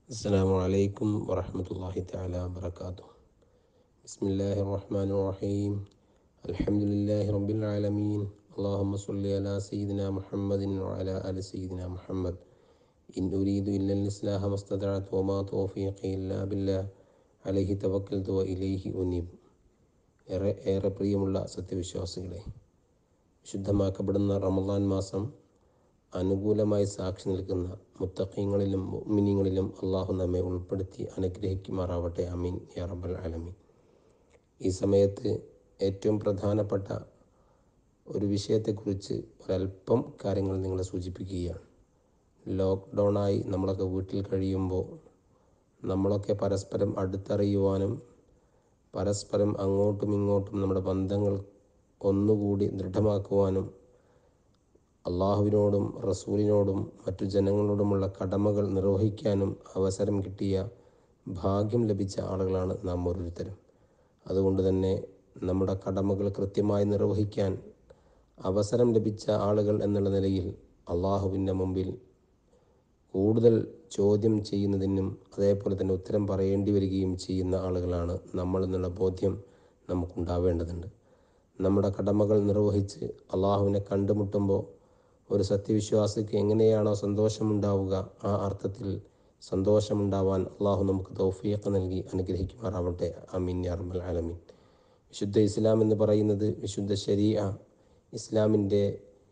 السلام عليكم ورحمة الله تعالى وبركاته بسم الله الرحمن الرحيم الحمد لله رب العالمين اللهم صل على سيدنا محمد وعلى آل سيدنا محمد إن أريد إلا الإصلاح ما استطعت وما توفيقي إلا بالله عليه توكلت وإليه أنيب ഏറെ ഏറെ പ്രിയമുള്ള സത്യവിശ്വാസികളെ വിശുദ്ധമാക്കപ്പെടുന്ന റമദാൻ മാസം അനുകൂലമായി സാക്ഷി നിൽക്കുന്ന മുത്തഖീങ്ങളിലും മുഅ്മിനീങ്ങളിലും അള്ളാഹു നമ്മെ ഉൾപ്പെടുത്തി അനുഗ്രഹിക്കുമാറാവട്ടെ അമീൻ യാ റബ്ബൽ ആലമീൻ ഈ സമയത്ത് ഏറ്റവും പ്രധാനപ്പെട്ട ഒരു വിഷയത്തെക്കുറിച്ച് ഒരല്പം കാര്യങ്ങൾ നിങ്ങളെ സൂചിപ്പിക്കുകയാണ് ലോക്ക്ഡൗണായി നമ്മളൊക്കെ വീട്ടിൽ കഴിയുമ്പോൾ നമ്മളൊക്കെ പരസ്പരം അടുത്തറിയുവാനും പരസ്പരം അങ്ങോട്ടും ഇങ്ങോട്ടും നമ്മുടെ ബന്ധങ്ങൾ ഒന്നുകൂടി ദൃഢമാക്കുവാനും അള്ളാഹുവിനോടും റസൂലിനോടും മറ്റു ജനങ്ങളോടുമുള്ള കടമകൾ നിർവഹിക്കാനും അവസരം കിട്ടിയ ഭാഗ്യം ലഭിച്ച ആളുകളാണ് നാം ഓരോരുത്തരും അതുകൊണ്ട് തന്നെ നമ്മുടെ കടമകൾ കൃത്യമായി നിർവഹിക്കാൻ അവസരം ലഭിച്ച ആളുകൾ എന്നുള്ള നിലയിൽ അള്ളാഹുവിൻ്റെ മുമ്പിൽ കൂടുതൽ ചോദ്യം ചെയ്യുന്നതിനും അതേപോലെ തന്നെ ഉത്തരം പറയേണ്ടി വരികയും ചെയ്യുന്ന ആളുകളാണ് നമ്മൾ എന്നുള്ള ബോധ്യം നമുക്കുണ്ടാവേണ്ടതുണ്ട് നമ്മുടെ കടമകൾ നിർവഹിച്ച് അള്ളാഹുവിനെ കണ്ടുമുട്ടുമ്പോൾ ഒരു സത്യവിശ്വാസിക്ക് എങ്ങനെയാണോ സന്തോഷമുണ്ടാവുക ആ അർത്ഥത്തിൽ സന്തോഷമുണ്ടാവാൻ അള്ളാഹു നമുക്ക് തൗഫീഖ് നൽകി അനുഗ്രഹിക്കുമാറാവട്ടെ അമീൻ യാർമൽ ആലമീൻ വിശുദ്ധ ഇസ്ലാം എന്ന് പറയുന്നത് വിശുദ്ധ ശരീഅ ഇസ്ലാമിൻ്റെ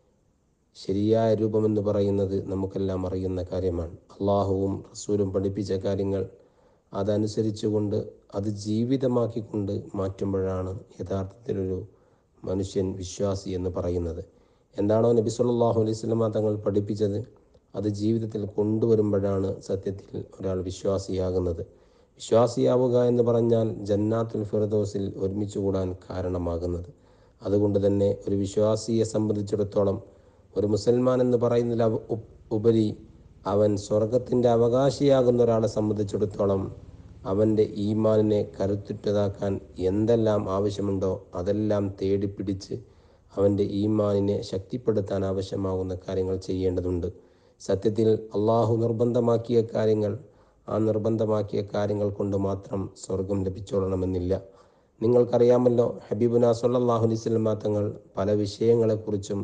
ശരിയായ രൂപമെന്ന് പറയുന്നത് നമുക്കെല്ലാം അറിയുന്ന കാര്യമാണ് അള്ളാഹുവും റസൂലും പഠിപ്പിച്ച കാര്യങ്ങൾ അതനുസരിച്ചുകൊണ്ട് അത് ജീവിതമാക്കിക്കൊണ്ട് മാറ്റുമ്പോഴാണ് യഥാർത്ഥത്തിലൊരു മനുഷ്യൻ വിശ്വാസി എന്ന് പറയുന്നത് എന്താണോ നബി സല്ലല്ലാഹു അലൈഹി വസല്ലമ തങ്ങൾ പഠിപ്പിച്ചത് അത് ജീവിതത്തിൽ കൊണ്ടുവരുമ്പോഴാണ് സത്യത്തിൽ ഒരാൾ വിശ്വാസിയാകുന്നത് വിശ്വാസിയാവുക എന്ന് പറഞ്ഞാൽ ജന്നാത്തുൽ ഫിർദോസിൽ ഒരുമിച്ച് കൂടാൻ കാരണമാകുന്നത് അതുകൊണ്ട് തന്നെ ഒരു വിശ്വാസിയെ സംബന്ധിച്ചിടത്തോളം ഒരു മുസൽമാൻ എന്ന് പറയുന്നതിൽ ഉപരി അവൻ സ്വർഗത്തിൻ്റെ അവകാശിയാകുന്ന ഒരാളെ സംബന്ധിച്ചിടത്തോളം അവൻ്റെ ഈമാനിനെ കരുത്തുറ്റതാക്കാൻ എന്തെല്ലാം ആവശ്യമുണ്ടോ അതെല്ലാം തേടിപ്പിടിച്ച് അവൻ്റെ ഈമാനിനെ ശക്തിപ്പെടുത്താൻ ആവശ്യമാകുന്ന കാര്യങ്ങൾ ചെയ്യേണ്ടതുണ്ട് സത്യത്തിൽ അള്ളാഹു നിർബന്ധമാക്കിയ കാര്യങ്ങൾ ആ നിർബന്ധമാക്കിയ കാര്യങ്ങൾ കൊണ്ട് മാത്രം സ്വർഗം ലഭിച്ചോളണമെന്നില്ല നിങ്ങൾക്കറിയാമല്ലോ ഹബീബുന സല്ലാഹു അലൈസ്ലമാ തങ്ങൾ പല വിഷയങ്ങളെക്കുറിച്ചും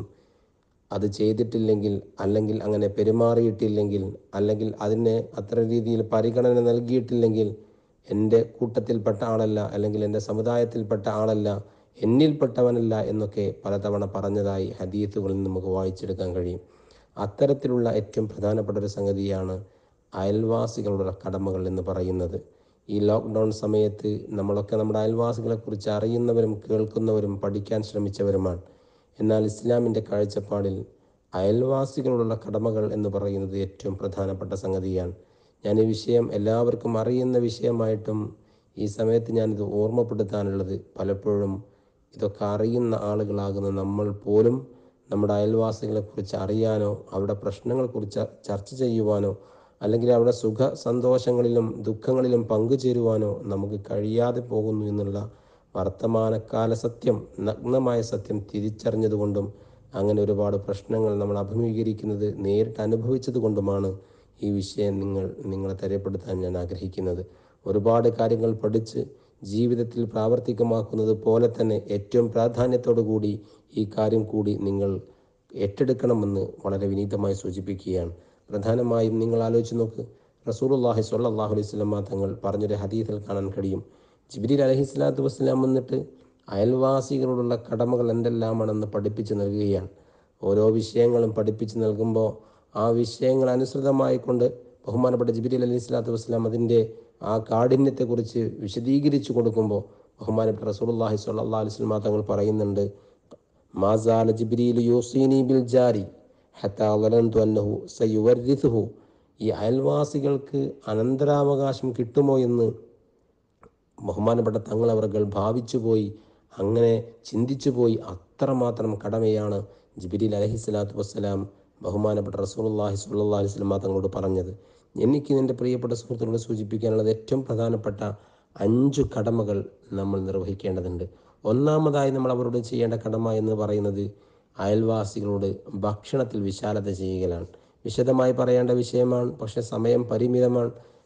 അത് ചെയ്തിട്ടില്ലെങ്കിൽ അല്ലെങ്കിൽ അങ്ങനെ പെരുമാറിയിട്ടില്ലെങ്കിൽ അല്ലെങ്കിൽ അതിനെ അത്ര രീതിയിൽ പരിഗണന നൽകിയിട്ടില്ലെങ്കിൽ എൻ്റെ കൂട്ടത്തിൽപ്പെട്ട ആളല്ല അല്ലെങ്കിൽ എൻ്റെ സമുദായത്തിൽപ്പെട്ട ആളല്ല എന്നിൽപ്പെട്ടവനല്ല എന്നൊക്കെ പലതവണ പറഞ്ഞതായി ഹദീത്തുകളിൽ നമുക്ക് വായിച്ചെടുക്കാൻ കഴിയും അത്തരത്തിലുള്ള ഏറ്റവും പ്രധാനപ്പെട്ട ഒരു സംഗതിയാണ് അയൽവാസികളുടെ കടമകൾ എന്ന് പറയുന്നത് ഈ ലോക്ക്ഡൗൺ സമയത്ത് നമ്മളൊക്കെ നമ്മുടെ അയൽവാസികളെക്കുറിച്ച് അറിയുന്നവരും കേൾക്കുന്നവരും പഠിക്കാൻ ശ്രമിച്ചവരുമാണ് എന്നാൽ ഇസ്ലാമിൻ്റെ കാഴ്ചപ്പാടിൽ അയൽവാസികളോടുള്ള കടമകൾ എന്ന് പറയുന്നത് ഏറ്റവും പ്രധാനപ്പെട്ട സംഗതിയാണ് ഞാൻ ഈ വിഷയം എല്ലാവർക്കും അറിയുന്ന വിഷയമായിട്ടും ഈ സമയത്ത് ഞാനിത് ഓർമ്മപ്പെടുത്താനുള്ളത് പലപ്പോഴും ഇതൊക്കെ അറിയുന്ന ആളുകളാകുന്ന നമ്മൾ പോലും നമ്മുടെ അയൽവാസികളെക്കുറിച്ച് അറിയാനോ അവരുടെ പ്രശ്നങ്ങളെക്കുറിച്ച് ചർച്ച ചെയ്യുവാനോ അല്ലെങ്കിൽ അവരുടെ സുഖ സന്തോഷങ്ങളിലും ദുഃഖങ്ങളിലും പങ്കുചേരുവാനോ നമുക്ക് കഴിയാതെ പോകുന്നു എന്നുള്ള വർത്തമാനകാല സത്യം നഗ്നമായ സത്യം തിരിച്ചറിഞ്ഞതുകൊണ്ടും അങ്ങനെ ഒരുപാട് പ്രശ്നങ്ങൾ നമ്മൾ അഭിമുഖീകരിക്കുന്നത് നേരിട്ട് അനുഭവിച്ചത് കൊണ്ടുമാണ് ഈ വിഷയം നിങ്ങൾ നിങ്ങളെ തെരയപ്പെടുത്താൻ ഞാൻ ആഗ്രഹിക്കുന്നത് ഒരുപാട് കാര്യങ്ങൾ പഠിച്ച് ജീവിതത്തിൽ പ്രാവർത്തികമാക്കുന്നത് പോലെ തന്നെ ഏറ്റവും പ്രാധാന്യത്തോടു കൂടി ഈ കാര്യം കൂടി നിങ്ങൾ ഏറ്റെടുക്കണമെന്ന് വളരെ വിനീതമായി സൂചിപ്പിക്കുകയാണ് പ്രധാനമായും നിങ്ങൾ ആലോചിച്ച് നോക്ക് റസൂലുള്ളാഹി സ്വല്ലല്ലാഹു അലൈഹി വസല്ലം തങ്ങൾ പറഞ്ഞൊരു ഹദീസിൽ കാണാൻ കഴിയും ജിബ്രീൽ അലഹി സ്വലാത്തു വസ്സലാം വന്നിട്ട് അയൽവാസികളോടുള്ള കടമകൾ എന്തെല്ലാമാണെന്ന് പഠിപ്പിച്ച് നൽകുകയാണ് ഓരോ വിഷയങ്ങളും പഠിപ്പിച്ച് നൽകുമ്പോൾ ആ വിഷയങ്ങൾ അനുസൃതമായിക്കൊണ്ട് ബഹുമാനപ്പെട്ട ജിബിരി അലി സ്വലാത്തു വസ്സലാം അതിൻ്റെ ആ കാഠിന്യത്തെക്കുറിച്ച് വിശദീകരിച്ചു കൊടുക്കുമ്പോൾ ബഹുമാനപ്പെട്ട റസൂലുള്ളാഹി സ്വല്ലല്ലാഹു അലൈഹി വസല്ലം തങ്ങൾ പറയുന്നുണ്ട് മാസാല ജിബ്രീൽ യൂസീനി ബിൽ ജാരി ഹത്താ വലന്തു അന്നഹു സയുവരിഥുഹു ഈ അയൽവാസികൾക്ക് അനന്തരാവകാശം കിട്ടുമോ എന്ന് ബഹുമാനപ്പെട്ട തങ്ങൾ അവർകൾ ഭാവിച്ചു പോയി അങ്ങനെ ചിന്തിച്ചു പോയി അത്രമാത്രം കടമയാണ് ജിബിരിൽ അലഹി സ്വലാത്തു വസ്സലാം ബഹുമാനപ്പെട്ട റസൂലുള്ളാഹി സ്വല്ലല്ലാഹി അലൈഹി വസല്ലം തങ്ങളോട് പറഞ്ഞത് എനിക്ക് എൻ്റെ പ്രിയപ്പെട്ട സുഹൃത്തുക്കളോട് സൂചിപ്പിക്കാനുള്ളത് ഏറ്റവും പ്രധാനപ്പെട്ട അഞ്ചു കടമകൾ നമ്മൾ നിർവഹിക്കേണ്ടതുണ്ട് ഒന്നാമതായി നമ്മൾ അവരോട് ചെയ്യേണ്ട കടമ എന്ന് പറയുന്നത് അയൽവാസികളോട് ഭക്ഷണത്തിൽ വിശാലത ചെയ്യുകയാണ് വിശദമായി പറയേണ്ട വിഷയമാണ് പക്ഷെ സമയം പരിമിതമാണ്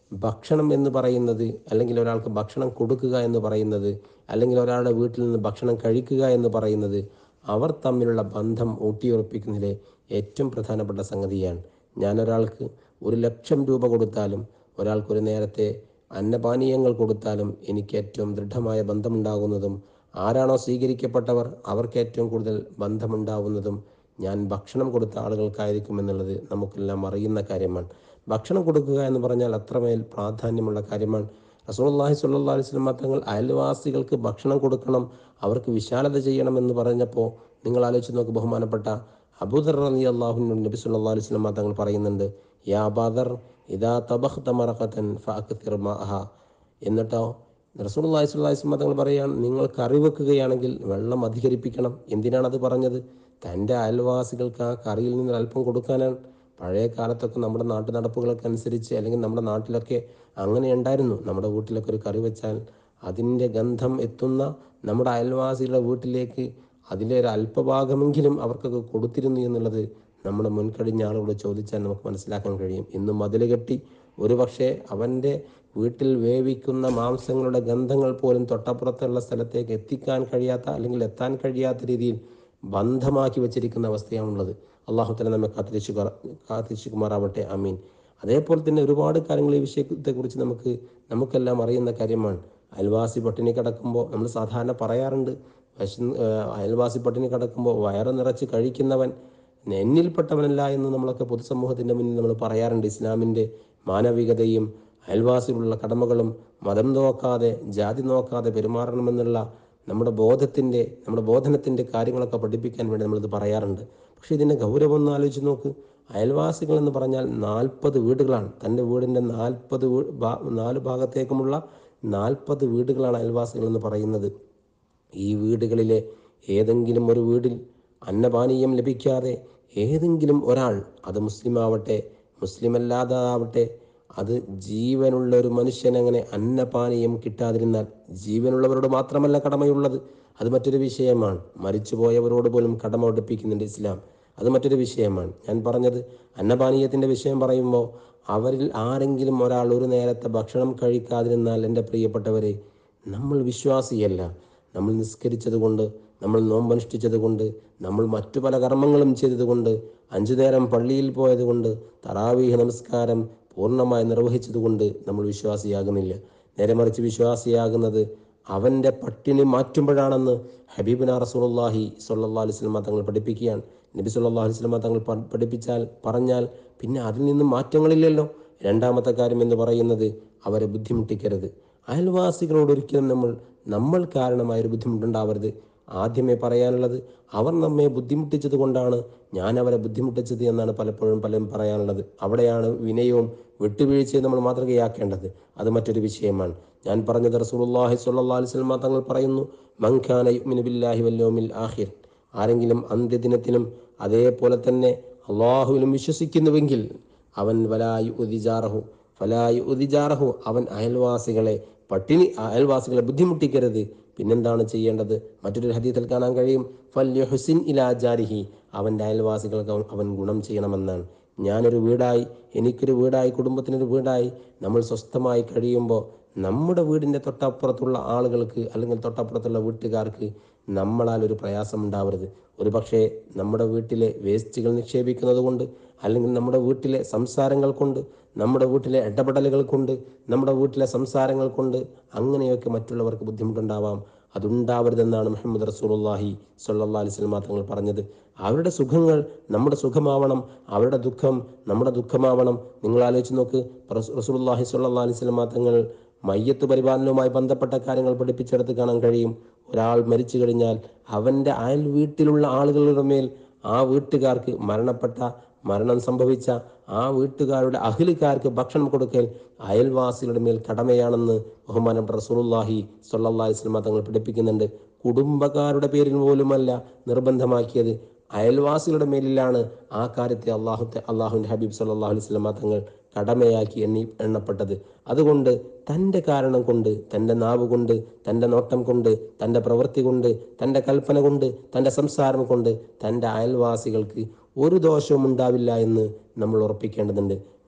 ഭക്ഷണം എന്ന് പറയുന്നത് അല്ലെങ്കിൽ ഒരാൾക്ക് ഭക്ഷണം കൊടുക്കുക എന്ന് പറയുന്നത് അല്ലെങ്കിൽ ഒരാളുടെ വീട്ടിൽ നിന്ന് ഭക്ഷണം കഴിക്കുക എന്ന് പറയുന്നത് അവർ തമ്മിലുള്ള ബന്ധം ഊട്ടിയുറപ്പിക്കുന്നതിലെ ഏറ്റവും പ്രധാനപ്പെട്ട സംഗതിയാണ് ഞാൻ ഒരാൾക്ക് ഒരു ലക്ഷം രൂപ കൊടുത്താലും ഒരാൾക്ക് ഒരു നേരത്തെ അന്നപാനീയങ്ങൾ കൊടുത്താലും എനിക്ക് ഏറ്റവും ദൃഢമായ ബന്ധമുണ്ടാകുന്നതും ആരാണോ സ്വീകരിക്കപ്പെട്ടവർ അവർക്ക് ഏറ്റവും കൂടുതൽ ബന്ധമുണ്ടാവുന്നതും ഞാൻ ഭക്ഷണം കൊടുത്ത ആളുകൾക്കായിരിക്കും എന്നുള്ളത് നമുക്കെല്ലാം അറിയുന്ന കാര്യമാണ് ഭക്ഷണം കൊടുക്കുക എന്ന് പറഞ്ഞാൽ അത്രമേൽ പ്രാധാന്യമുള്ള കാര്യമാണ് റസൂലുള്ളാഹി സ്വല്ലല്ലാഹി അലൈഹി വസല്ലം തങ്ങൾ അയൽവാസികൾക്ക് ഭക്ഷണം കൊടുക്കണം അവർക്ക് വിശാലത ചെയ്യണം എന്ന് പറഞ്ഞപ്പോൾ നിങ്ങൾ ആലോചിച്ച് നോക്ക് ബഹുമാനപ്പെട്ട അബൂദർ അലി അള്ളാഹു നബി സല്ലല്ലാഹു അലൈഹി വസല്ലം തങ്ങൾ പറയുന്നുണ്ട് യാ ബാദർ ഇദാ തബഖ്ത മറഖതൻ ഫഅക്തിർ മാഅഹ എന്നിട്ടോ റസൂലുള്ളാഹി സ്വല്ലല്ലാഹി അലൈഹി വസല്ലം തങ്ങൾ പറയുകയാണ് നിങ്ങൾ കറി വെക്കുകയാണെങ്കിൽ വെള്ളം അധികരിപ്പിക്കണം എന്തിനാണ് അത് പറഞ്ഞത് തൻ്റെ അയൽവാസികൾക്ക് ആ കറിയിൽ നിന്ന് അല്പം കൊടുക്കാനാണ് പഴയ കാലത്തൊക്കെ നമ്മുടെ നാട്ടു നടപ്പുകളൊക്കെ അനുസരിച്ച് അല്ലെങ്കിൽ നമ്മുടെ നാട്ടിലൊക്കെ അങ്ങനെ ഉണ്ടായിരുന്നു നമ്മുടെ വീട്ടിലൊക്കെ ഒരു കറി വെച്ചാൽ അതിൻ്റെ ഗന്ധം എത്തുന്ന നമ്മുടെ അയൽവാസികളുടെ വീട്ടിലേക്ക് അതിലെ ഒരു അല്പഭാഗമെങ്കിലും അവർക്കൊക്കെ കൊടുത്തിരുന്നു എന്നുള്ളത് നമ്മുടെ മുൻകഴിഞ്ഞ ആളുകളോട് ചോദിച്ചാൽ നമുക്ക് മനസ്സിലാക്കാൻ കഴിയും ഇന്ന് മതിൽ കെട്ടി ഒരു പക്ഷേ അവൻ്റെ വീട്ടിൽ വേവിക്കുന്ന മാംസങ്ങളുടെ ഗന്ധങ്ങൾ പോലും തൊട്ടപ്പുറത്തുള്ള സ്ഥലത്തേക്ക് എത്തിക്കാൻ കഴിയാത്ത അല്ലെങ്കിൽ എത്താൻ കഴിയാത്ത രീതിയിൽ ബന്ധമാക്കി വെച്ചിരിക്കുന്ന അവസ്ഥയാണുള്ളത് അള്ളാഹു തല നമ്മെ കാത്തിരിച്ചു കാത്തിരിച്ചുകുമാറാവട്ടെ അമീൻ അതേപോലെ തന്നെ ഒരുപാട് കാര്യങ്ങൾ ഈ വിഷയത്തെക്കുറിച്ച് നമുക്ക് നമുക്കെല്ലാം അറിയുന്ന കാര്യമാണ് അയൽവാസി പട്ടിണി കിടക്കുമ്പോൾ നമ്മൾ സാധാരണ പറയാറുണ്ട് വിശ അയൽവാസി പട്ടിണി കിടക്കുമ്പോൾ വയറ് നിറച്ച് കഴിക്കുന്നവൻ എന്നിൽപ്പെട്ടവനല്ല എന്ന് നമ്മളൊക്കെ പൊതുസമൂഹത്തിൻ്റെ മുന്നിൽ നമ്മൾ പറയാറുണ്ട് ഇസ്ലാമിൻ്റെ മാനവികതയും അയൽവാസികളുള്ള കടമകളും മതം നോക്കാതെ ജാതി നോക്കാതെ പെരുമാറണമെന്നുള്ള നമ്മുടെ ബോധത്തിൻ്റെ നമ്മുടെ ബോധനത്തിൻ്റെ കാര്യങ്ങളൊക്കെ പഠിപ്പിക്കാൻ വേണ്ടി നമ്മളിത് പറയാറുണ്ട് പക്ഷേ ഇതിൻ്റെ ഗൗരവം ഒന്ന് ആലോചിച്ച് നോക്ക് അയൽവാസികൾ എന്ന് പറഞ്ഞാൽ നാൽപ്പത് വീടുകളാണ് തൻ്റെ വീടിൻ്റെ നാൽപ്പത് നാല് ഭാഗത്തേക്കുമുള്ള നാൽപ്പത് വീടുകളാണ് അയൽവാസികൾ എന്ന് പറയുന്നത് ഈ വീടുകളിലെ ഏതെങ്കിലും ഒരു വീടിൽ അന്നപാനീയം ലഭിക്കാതെ ഏതെങ്കിലും ഒരാൾ അത് മുസ്ലിം ആവട്ടെ മുസ്ലിം അല്ലാതാവട്ടെ അത് ജീവനുള്ള ഒരു മനുഷ്യൻ അങ്ങനെ അന്നപാനീയം കിട്ടാതിരുന്നാൽ ജീവനുള്ളവരോട് മാത്രമല്ല കടമയുള്ളത് അത് മറ്റൊരു വിഷയമാണ് മരിച്ചുപോയവരോട് പോലും കടമ പഠിപ്പിക്കുന്നുണ്ട് ഇസ്ലാം അത് മറ്റൊരു വിഷയമാണ് ഞാൻ പറഞ്ഞത് അന്നപാനീയത്തിൻ്റെ വിഷയം പറയുമ്പോൾ അവരിൽ ആരെങ്കിലും ഒരാൾ ഒരു നേരത്തെ ഭക്ഷണം കഴിക്കാതിരുന്നാൽ എൻ്റെ പ്രിയപ്പെട്ടവരെ നമ്മൾ വിശ്വാസിയല്ല നമ്മൾ നിസ്കരിച്ചത് കൊണ്ട് നമ്മൾ നോമ്പനുഷ്ഠിച്ചത് കൊണ്ട് നമ്മൾ മറ്റു പല കർമ്മങ്ങളും ചെയ്തതുകൊണ്ട് അഞ്ചു നേരം പള്ളിയിൽ പോയതുകൊണ്ട് തറാവീഹ നമസ്കാരം പൂർണ്ണമായി നിർവഹിച്ചതുകൊണ്ട് നമ്മൾ വിശ്വാസിയാകുന്നില്ല നേരെ മറിച്ച് വിശ്വാസിയാകുന്നത് അവൻ്റെ പട്ടിണി മാറ്റുമ്പോഴാണെന്ന് ഹബീബിന റസൂലുള്ളാഹി സ്വല്ലല്ലാഹു അലൈഹി വസല്ലം തങ്ങൾ പഠിപ്പിക്കുകയാണ് നബി സല്ലല്ലാഹു അലൈഹി വസല്ലം തങ്ങൾ പ- പഠിപ്പിച്ചാൽ പറഞ്ഞാൽ പിന്നെ അതിൽ നിന്ന് മാറ്റങ്ങളില്ലല്ലോ രണ്ടാമത്തെ കാര്യം എന്ന് പറയുന്നത് അവരെ ബുദ്ധിമുട്ടിക്കരുത് അയൽവാസികളോട് ഒരിക്കലും നമ്മൾ നമ്മൾ കാരണമായ ഒരു ബുദ്ധിമുട്ടുണ്ടാവരുത് ആദ്യമേ പറയാനുള്ളത് അവർ നമ്മെ ബുദ്ധിമുട്ടിച്ചത് കൊണ്ടാണ് ഞാൻ അവരെ ബുദ്ധിമുട്ടിച്ചത് എന്നാണ് പലപ്പോഴും പലരും പറയാനുള്ളത് അവിടെയാണ് വിനയവും വിട്ടുവീഴ്ചയും നമ്മൾ മാതൃകയാക്കേണ്ടത് അത് മറ്റൊരു വിഷയമാണ് ഞാൻ പറഞ്ഞത് റസൂലുള്ളാഹി സ്വല്ലല്ലാഹു അലൈഹി വസല്ലം തങ്ങൾ പറയുന്നു മൻഖാന യുഅ്മിനു ബില്ലാഹി വൽ യൗമിൽ ആഖിർ ആരെങ്കിലും അന്ത്യദിനത്തിലും അതേപോലെ തന്നെ അള്ളാഹുവിലും വിശ്വസിക്കുന്നുവെങ്കിൽ അവൻ വലായു ഉദിജാറഹു ഫലായു ഉദിജാറഹു അവൻ അയൽവാസികളെ പട്ടിണി അയൽവാസികളെ ബുദ്ധിമുട്ടിക്കരുത് പിന്നെന്താണ് ചെയ്യേണ്ടത് മറ്റൊരു ഹദീത്തിൽ കാണാൻ കഴിയും ഫല്യുഹുസിൻ ഇലാ ജാരിഹി അവൻ്റെ അയൽവാസികൾക്ക് അവൻ- അവൻ ഗുണം ചെയ്യണമെന്നാണ് ഞാനൊരു വീടായി എനിക്കൊരു വീടായി കുടുംബത്തിനൊരു വീടായി നമ്മൾ സ്വസ്ഥമായി കഴിയുമ്പോൾ നമ്മുടെ വീടിൻ്റെ തൊട്ടപ്പുറത്തുള്ള ആളുകൾക്ക് അല്ലെങ്കിൽ തൊട്ടപ്പുറത്തുള്ള വീട്ടുകാർക്ക് നമ്മളാൽ ഒരു പ്രയാസം ഉണ്ടാവരുത് ഒരു പക്ഷേ നമ്മുടെ വീട്ടിലെ വേസ്റ്റുകൾ നിക്ഷേപിക്കുന്നത് കൊണ്ട് അല്ലെങ്കിൽ നമ്മുടെ വീട്ടിലെ സംസാരങ്ങൾ കൊണ്ട് നമ്മുടെ വീട്ടിലെ ഇടപെടലുകൾ കൊണ്ട് നമ്മുടെ വീട്ടിലെ സംസാരങ്ങൾ കൊണ്ട് അങ്ങനെയൊക്കെ മറ്റുള്ളവർക്ക് ബുദ്ധിമുട്ടുണ്ടാവാം അതുണ്ടാവരുതെന്നാണ് മുഹമ്മദ് റസൂലുള്ളാഹി സ്വല്ലല്ലാഹി അലൈഹി വസല്ലം തങ്ങൾ പറഞ്ഞത് അവരുടെ സുഖങ്ങൾ നമ്മുടെ സുഖമാവണം അവരുടെ ദുഃഖം നമ്മുടെ ദുഃഖമാവണം നിങ്ങൾ ആലോചിച്ച് നോക്ക് റസൂ- റസൂലുള്ളാഹി സ്വല്ലല്ലാഹി അലൈഹി വസല്ലം തങ്ങൾ മയ്യത്ത് പരിപാലനവുമായി ബന്ധപ്പെട്ട കാര്യങ്ങൾ പഠിപ്പിച്ചെടുത്ത് കാണാൻ കഴിയും ഒരാൾ മരിച്ചു കഴിഞ്ഞാൽ അവൻ്റെ അയൽ വീട്ടിലുള്ള ആളുകളുടെ മേൽ ആ വീട്ടുകാർക്ക് മരണപ്പെട്ട മരണം സംഭവിച്ച ആ വീട്ടുകാരുടെ അഹിലുകാർക്ക് ഭക്ഷണം കൊടുക്കൽ അയൽവാസികളുടെ മേൽ കടമയാണെന്ന് ബഹുമാനപ്പെട്ട റസൂലുള്ളാഹി സ്വല്ലല്ലാഹി അലൈഹി വസല്ലം തങ്ങൾ പഠിപ്പിക്കുന്നുണ്ട് കുടുംബക്കാരുടെ പേരിൽ പോലുമല്ല നിർബന്ധമാക്കിയത് അയൽവാസികളുടെ മേലിലാണ് ആ കാര്യത്തെ അള്ളാഹു അള്ളാഹുവിൻ്റെ ഹബീബ് സല്ലല്ലാഹു അലൈഹി വസല്ലം തങ്ങൾ കടമയാക്കി എണ്ണി എണ്ണപ്പെട്ടത് അതുകൊണ്ട് തൻ്റെ കാരണം കൊണ്ട് തൻ്റെ നാവ് കൊണ്ട് തൻ്റെ നോട്ടം കൊണ്ട് തൻ്റെ പ്രവൃത്തി കൊണ്ട് തൻ്റെ കൽപ്പന കൊണ്ട് തൻ്റെ സംസാരം കൊണ്ട് തൻ്റെ അയൽവാസികൾക്ക് ഒരു ദോഷവും ഉണ്ടാവില്ല എന്ന് നമ്മൾ ഉറപ്പിക്കേണ്ടതുണ്ട്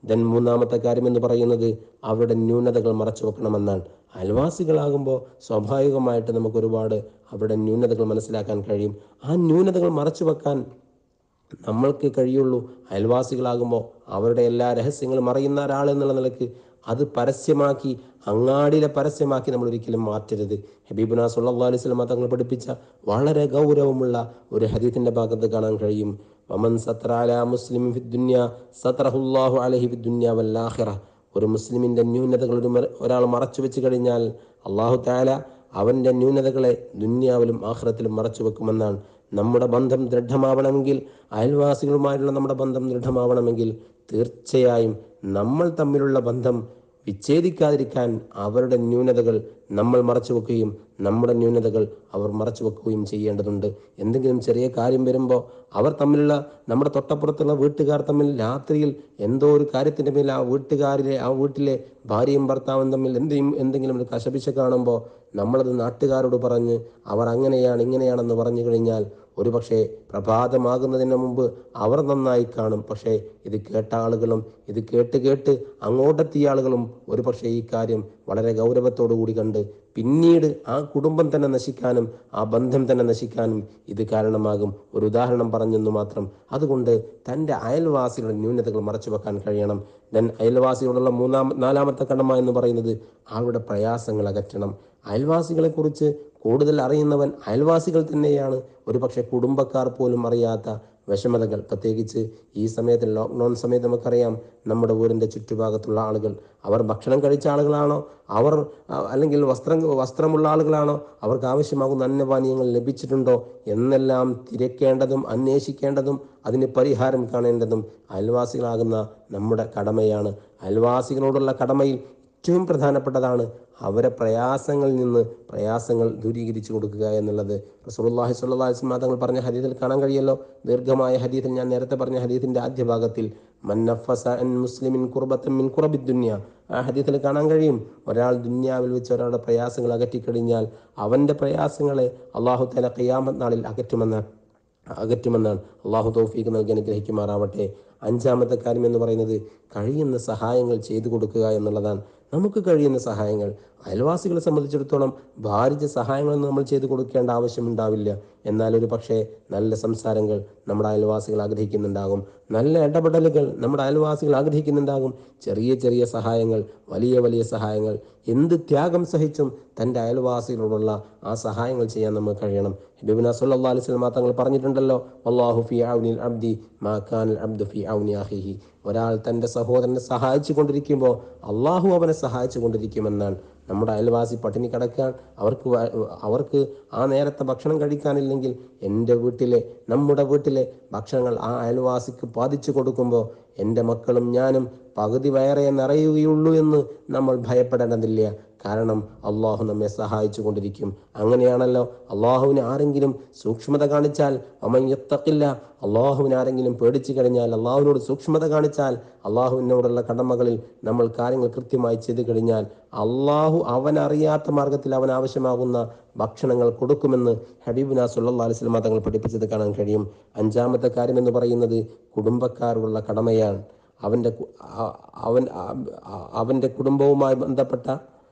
ദെൻ മൂന്നാമത്തെ കാര്യം എന്ന് പറയുന്നത് അവരുടെ ന്യൂനതകൾ മറച്ചു വെക്കണമെന്നാണ് അയൽവാസികളാകുമ്പോൾ സ്വാഭാവികമായിട്ട് നമുക്ക് ഒരുപാട് അവരുടെ ന്യൂനതകൾ മനസ്സിലാക്കാൻ കഴിയും ആ ന്യൂനതകൾ മറച്ചു വെക്കാൻ നമ്മൾക്ക് കഴിയുള്ളൂ അയൽവാസികളാകുമ്പോൾ അവരുടെ എല്ലാ രഹസ്യങ്ങളും അറിയുന്ന ഒരാൾ എന്നുള്ള നിലക്ക് അത് പരസ്യമാക്കി അങ്ങാടിയിലെ പരസ്യമാക്കി നമ്മൾ ഒരിക്കലും മാറ്റരുത് ഹബീബുന സല്ലാ അലൈഹി സ്വലമ തങ്ങൾ പഠിപ്പിച്ച വളരെ ഗൗരവമുള്ള ഒരു ഹദീത്തിന്റെ ഭാഗത്ത് കാണാൻ കഴിയും വമൻ സത്ര അല മുസ്ലിം ഫിദ്ദുന്യ സത്രഹുല്ലാഹു അലഹി ഫിദ്ദുന്യ വല്ലാഹിറ ഒരു മുസ്ലിമിന്റെ ന്യൂനതകൾ ഒരു മര- ഒരാൾ മറച്ചു വെച്ച് കഴിഞ്ഞാൽ അള്ളാഹു താല അവന്റെ ന്യൂനതകളെ ദുന്യാവിലും ആഹ്റത്തിലും മറച്ചു വെക്കുമെന്നാണ് നമ്മുടെ ബന്ധം ദൃഢമാവണമെങ്കിൽ അയൽവാസികളുമായുള്ള നമ്മുടെ ബന്ധം ദൃഢമാവണമെങ്കിൽ തീർച്ചയായും നമ്മൾ തമ്മിലുള്ള ബന്ധം വിച്ഛേദിക്കാതിരിക്കാൻ അവരുടെ ന്യൂനതകൾ നമ്മൾ മറച്ചു വെക്കുകയും നമ്മുടെ ന്യൂനതകൾ അവർ മറച്ചു വെക്കുകയും ചെയ്യേണ്ടതുണ്ട് എന്തെങ്കിലും ചെറിയ കാര്യം വരുമ്പോൾ അവർ തമ്മിലുള്ള നമ്മുടെ തൊട്ടപ്പുറത്തുള്ള വീട്ടുകാർ തമ്മിൽ രാത്രിയിൽ എന്തോ ഒരു കാര്യത്തിൻ്റെ മേൽ ആ വീട്ടുകാരിലെ ആ വീട്ടിലെ ഭാര്യയും ഭർത്താവും തമ്മിൽ എന്തെങ്കിലും എന്തെങ്കിലും ഒരു കശപിശ കാണുമ്പോൾ നമ്മളത് നാട്ടുകാരോട് പറഞ്ഞ് അവർ അങ്ങനെയാണ് ഇങ്ങനെയാണെന്ന് പറഞ്ഞു കഴിഞ്ഞാൽ ഒരുപക്ഷെ പ്രഭാതമാകുന്നതിന് മുമ്പ് അവർ നന്നായി കാണും പക്ഷേ ഇത് കേട്ട ആളുകളും ഇത് കേട്ട് കേട്ട് അങ്ങോട്ടെത്തിയ ആളുകളും ഒരുപക്ഷെ ഈ കാര്യം വളരെ ഗൗരവത്തോടു കൂടി കണ്ട് പിന്നീട് ആ കുടുംബം തന്നെ നശിക്കാനും ആ ബന്ധം തന്നെ നശിക്കാനും ഇത് കാരണമാകും ഒരു ഉദാഹരണം പറഞ്ഞെന്ന് മാത്രം അതുകൊണ്ട് തൻ്റെ അയൽവാസികളുടെ ന്യൂനതകൾ മറച്ചു വെക്കാൻ കഴിയണം ദെൻ അയൽവാസിയോടുള്ള മൂന്നാം നാലാമത്തെ കടമ എന്ന് പറയുന്നത് അവരുടെ പ്രയാസങ്ങൾ അകറ്റണം അയൽവാസികളെ കുറിച്ച് കൂടുതൽ അറിയുന്നവൻ അയൽവാസികൾ തന്നെയാണ് ഒരുപക്ഷെ കുടുംബക്കാർ പോലും അറിയാത്ത വിഷമതകൾ പ്രത്യേകിച്ച് ഈ സമയത്ത് ലോക്ക്ഡൗൺ സമയത്ത് നമുക്കറിയാം നമ്മുടെ വീടിൻ്റെ ചുറ്റുഭാഗത്തുള്ള ആളുകൾ അവർ ഭക്ഷണം കഴിച്ച ആളുകളാണോ അവർ ആ, അല്ലെങ്കിൽ വസ്ത്രം വസ്ത്രമുള്ള ആളുകളാണോ അവർക്ക് ആവശ്യമാകുന്ന അന്നപാനീയങ്ങൾ ലഭിച്ചിട്ടുണ്ടോ എന്നെല്ലാം തിരക്കേണ്ടതും അന്വേഷിക്കേണ്ടതും അതിന് പരിഹാരം കാണേണ്ടതും അയൽവാസികളാകുന്ന നമ്മുടെ കടമയാണ് അയൽവാസികളോടുള്ള കടമയിൽ ഏറ്റവും പ്രധാനപ്പെട്ടതാണ് അവരെ പ്രയാസങ്ങളിൽ നിന്ന് പ്രയാസങ്ങൾ ദൂരീകരിച്ചു കൊടുക്കുക എന്നുള്ളത് റസൂലുള്ളാഹി സ്വല്ലല്ലാഹി അലൈഹി വസല്ലം തങ്ങൾ പറഞ്ഞ ഹദീസിൽ കാണാൻ കഴിയല്ലോ ദീർഘമായ ഹദീസിൽ ഞാൻ നേരത്തെ പറഞ്ഞ ഹദീസിന്റെ ആദ്യ ഭാഗത്തിൽ മന്നഫസ അൻ മുസ്ലിമിൻ കുർബത്തൻ മിൻ കുറബി ദുന്യ ആ ഹദീസിൽ കാണാൻ കഴിയും ഒരാൾ ദുന്യാവിൽ വെച്ച് ഒരാളുടെ പ്രയാസങ്ങൾ അകറ്റിക്കഴിഞ്ഞാൽ അവന്റെ പ്രയാസങ്ങളെ അള്ളാഹു തല ഖിയാമത്ത് നാളിൽ അകറ്റുമെന്ന് അകറ്റുമെന്നാണ് അള്ളാഹു തൗഫീഖ് നൽകി അനുഗ്രഹിക്കുമാറാവട്ടെ അഞ്ചാമത്തെ കാര്യം എന്ന് പറയുന്നത് കഴിയുന്ന സഹായങ്ങൾ ചെയ്തു കൊടുക്കുക എന്നുള്ളതാണ് നമുക്ക് കഴിയുന്ന സഹായങ്ങൾ അയൽവാസികളെ സംബന്ധിച്ചിടത്തോളം ഭാരിച്ച സഹായങ്ങളൊന്നും നമ്മൾ ചെയ്തു കൊടുക്കേണ്ട ആവശ്യമുണ്ടാവില്ല എന്നാൽ ഒരു പക്ഷേ നല്ല സംസാരങ്ങൾ നമ്മുടെ അയൽവാസികൾ ആഗ്രഹിക്കുന്നുണ്ടാകും നല്ല ഇടപെടലുകൾ നമ്മുടെ അയൽവാസികൾ ആഗ്രഹിക്കുന്നുണ്ടാകും ചെറിയ ചെറിയ സഹായങ്ങൾ വലിയ വലിയ സഹായങ്ങൾ എന്ത് ത്യാഗം സഹിച്ചും തൻ്റെ അയൽവാസികളോടുള്ള ആ സഹായങ്ങൾ ചെയ്യാൻ നമുക്ക് കഴിയണം ഹബീബിന സല്ലല്ലാഹു അലൈഹി വസല്ലം തങ്ങൾ പറഞ്ഞിട്ടുണ്ടല്ലോ അല്ലാഹു ഫി ഔനിൽ അബ്ദി മാ കാനൽ അബ്ദു ഫി ഔനി അഖിഹി ഒരാൾ തൻ്റെ സഹോദരനെ സഹായിച്ചു കൊണ്ടിരിക്കുമ്പോൾ അള്ളാഹു അവനെ സഹായിച്ചു കൊണ്ടിരിക്കുമെന്നാണ് നമ്മുടെ അയൽവാസി പട്ടിണി കിടക്കാൻ അവർക്ക് വ- അവർക്ക് ആ നേരത്തെ ഭക്ഷണം കഴിക്കാനില്ലെങ്കിൽ എൻ്റെ വീട്ടിലെ നമ്മുടെ വീട്ടിലെ ഭക്ഷണങ്ങൾ ആ അയൽവാസിക്ക് പാതിച്ചു കൊടുക്കുമ്പോൾ എൻ്റെ മക്കളും ഞാനും പകുതി വയറേ നിറയുകയുള്ളൂ എന്ന് നമ്മൾ ഭയപ്പെടേണ്ടതില്ല കാരണം അള്ളാഹു നമ്മെ സഹായിച്ചു കൊണ്ടിരിക്കും അങ്ങനെയാണല്ലോ അള്ളാഹുവിന് ആരെങ്കിലും സൂക്ഷ്മത കാണിച്ചാൽ അമയ്യത്തക്കില്ല അള്ളാഹുവിന് ആരെങ്കിലും പേടിച്ചു കഴിഞ്ഞാൽ അള്ളാഹുവിനോട് സൂക്ഷ്മത കാണിച്ചാൽ അള്ളാഹുവിനോടുള്ള കടമകളിൽ നമ്മൾ കാര്യങ്ങൾ കൃത്യമായി ചെയ്തു കഴിഞ്ഞാൽ അള്ളാഹു അവൻ അറിയാത്ത മാർഗത്തിൽ അവൻ ആവശ്യമാകുന്ന ഭക്ഷണങ്ങൾ കൊടുക്കുമെന്ന് ഹബീബിന സുല്ലാ അലിസ്ലമ തങ്ങൾ പഠിപ്പിച്ചത് കാണാൻ കഴിയും അഞ്ചാമത്തെ കാര്യം എന്ന് പറയുന്നത് കുടുംബക്കാരോടുള്ള കടമയാണ് അവൻ്റെ കു- ആ- അവൻ ആ- അവൻ്റെ കുടുംബവുമായി ബന്ധപ്പെട്ട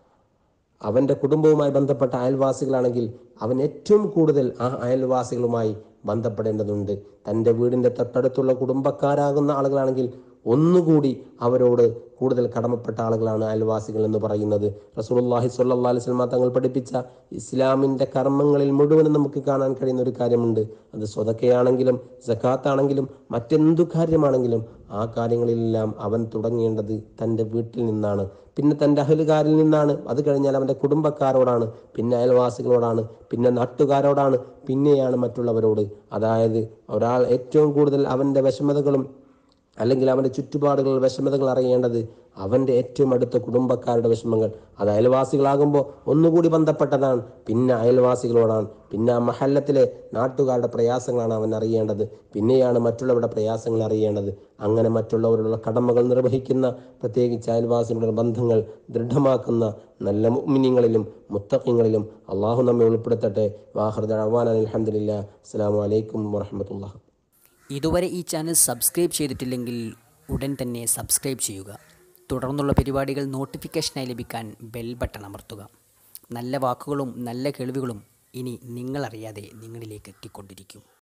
അവൻ്റെ കുടുംബവുമായി ബന്ധപ്പെട്ട അയൽവാസികളാണെങ്കിൽ അവൻ ഏറ്റവും കൂടുതൽ ആ അയൽവാസികളുമായി ബന്ധപ്പെടേണ്ടതുണ്ട് തൻ്റെ വീടിൻ്റെ തൊട്ടടുത്തുള്ള കുടുംബക്കാരാകുന്ന ആളുകളാണെങ്കിൽ ഒന്നുകൂടി അവരോട് കൂടുതൽ കടമപ്പെട്ട ആളുകളാണ് അയൽവാസികൾ എന്ന് പറയുന്നത് റസൂലുള്ളാഹി സ്വല്ലല്ലാഹി അലൈഹി വസല്ലം തങ്ങൾ പഠിപ്പിച്ച ഇസ്ലാമിൻ്റെ കർമ്മങ്ങളിൽ മുഴുവനും നമുക്ക് കാണാൻ കഴിയുന്ന ഒരു കാര്യമുണ്ട് അത് സ്വതക്കയാണെങ്കിലും സക്കാത്താണെങ്കിലും മറ്റെന്തു കാര്യമാണെങ്കിലും ആ കാര്യങ്ങളിലെല്ലാം അവൻ തുടങ്ങേണ്ടത് തൻ്റെ വീട്ടിൽ നിന്നാണ് പിന്നെ തൻ്റെ അഹലുകാരിൽ നിന്നാണ് അത് കഴിഞ്ഞാൽ അവൻ്റെ കുടുംബക്കാരോടാണ് പിന്നെ അയൽവാസികളോടാണ് പിന്നെ നാട്ടുകാരോടാണ് പിന്നെയാണ് മറ്റുള്ളവരോട് അതായത് ഒരാൾ ഏറ്റവും കൂടുതൽ അവൻ്റെ വിഷമതകളും അല്ലെങ്കിൽ അവൻ്റെ ചുറ്റുപാടുകൾ വിഷമതകൾ അറിയേണ്ടത് അവൻ്റെ ഏറ്റവും അടുത്ത കുടുംബക്കാരുടെ വിഷമങ്ങൾ അത് അയൽവാസികളാകുമ്പോൾ ഒന്നുകൂടി ബന്ധപ്പെട്ടതാണ് പിന്നെ അയൽവാസികളോടാണ് പിന്നെ ആ മഹല്ലത്തിലെ നാട്ടുകാരുടെ പ്രയാസങ്ങളാണ് അവൻ അറിയേണ്ടത് പിന്നെയാണ് മറ്റുള്ളവരുടെ പ്രയാസങ്ങൾ അറിയേണ്ടത് അങ്ങനെ മറ്റുള്ളവരുടെ കടമകൾ നിർവഹിക്കുന്ന പ്രത്യേകിച്ച് അയൽവാസികളുടെ ബന്ധങ്ങൾ ദൃഢമാക്കുന്ന നല്ല മുഅ്മിനീങ്ങളിലും മുത്തഖിങ്ങളിലും അള്ളാഹു നമ്മെ ഉൾപ്പെടുത്തട്ടെ വാഹൃദ അഹ്വാൻ അലഹദില്ല അസ്സാം വലൈക്കും വാഹമത്തുള്ള ഇതുവരെ ഈ ചാനൽ സബ്സ്ക്രൈബ് ചെയ്തിട്ടില്ലെങ്കിൽ ഉടൻ തന്നെ സബ്സ്ക്രൈബ് ചെയ്യുക തുടർന്നുള്ള പരിപാടികൾ നോട്ടിഫിക്കേഷനായി ലഭിക്കാൻ ബെൽ ബട്ടൺ അമർത്തുക നല്ല വാക്കുകളും നല്ല കേൾവികളും ഇനി നിങ്ങളറിയാതെ നിങ്ങളിലേക്ക് എത്തിക്കൊണ്ടിരിക്കും